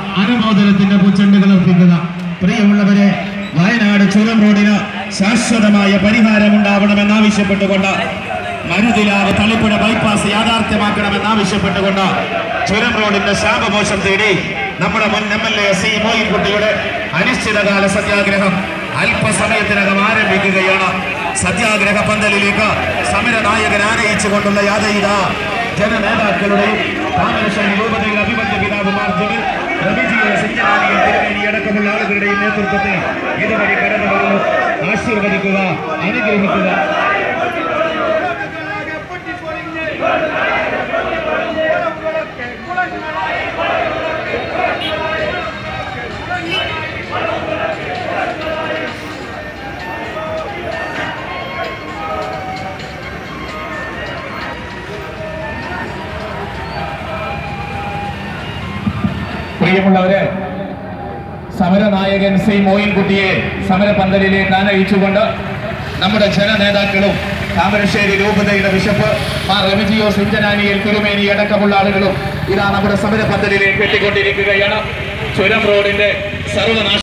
അനുമോദനത്തിന്റെ പൂച്ചെണ്ടുകൾ അർപ്പിക്കുക പ്രിയമുള്ളവരെ വയനാട് ചുരം റോഡിന് ശാശ്വതമായ പരിഹാരം ഉണ്ടാവണമെന്നാവശ്യപ്പെട്ടുകൊണ്ട് മരുതിലാവ് തളിപ്പുഴ ബൈപ്പാസ് യാഥാർത്ഥ്യമാക്കണമെന്നാവശ്യപ്പെട്ടുകൊണ്ട് ചുരം റോഡിന്റെ ശാപമോശം തേടി നമ്മുടെ മുൻ എം എൽ എ സി മോയിൻകുട്ടിയുടെ അനിശ്ചിതകാല സത്യാഗ്രഹം അല്പസമയത്തിനകം ആരംഭിക്കുകയാണ് സത്യാഗ്രഹ പന്തലിലേക്ക് സമര നായകൻ ആനയിച്ചുകൊണ്ടുള്ള യാതയിത ജനനേതാക്കളുടെയും താമരശ്ശേരി രൂപതയുടെ അഭിമന്യ പിതാവുമാർ ജമീൽ റബിജിയുടെ സിഞ്ചനാലിയും തിരുമേനി അടക്കമുള്ള ആളുകളുടെയും നേതൃത്വത്തിൽ ഇതുവഴി കടന്നു വരുന്നു ആശീർവദിക്കുക അനുഗ്രഹിക്കുക പ്രിയമുള്ളവരെ സമരനായകൻ സി മോയിൻകുട്ടിയെ സമരപന്തലിലേക്ക് ആനയിച്ചുകൊണ്ട് നമ്മുടെ ജനനേതാക്കളും താമരശ്ശേരി രൂപതയുടെ ബിഷപ്പ് മാർ റെമിജിയോ സിഞ്ചനാനിയിൽ തിരുമേനി അടക്കമുള്ള ആളുകളും ഇതാ നമ്മുടെ സമരപന്തലിലേക്ക് എത്തിക്കൊണ്ടിരിക്കുകയാണ് ചുരം റോഡിന്റെ സർവനാശ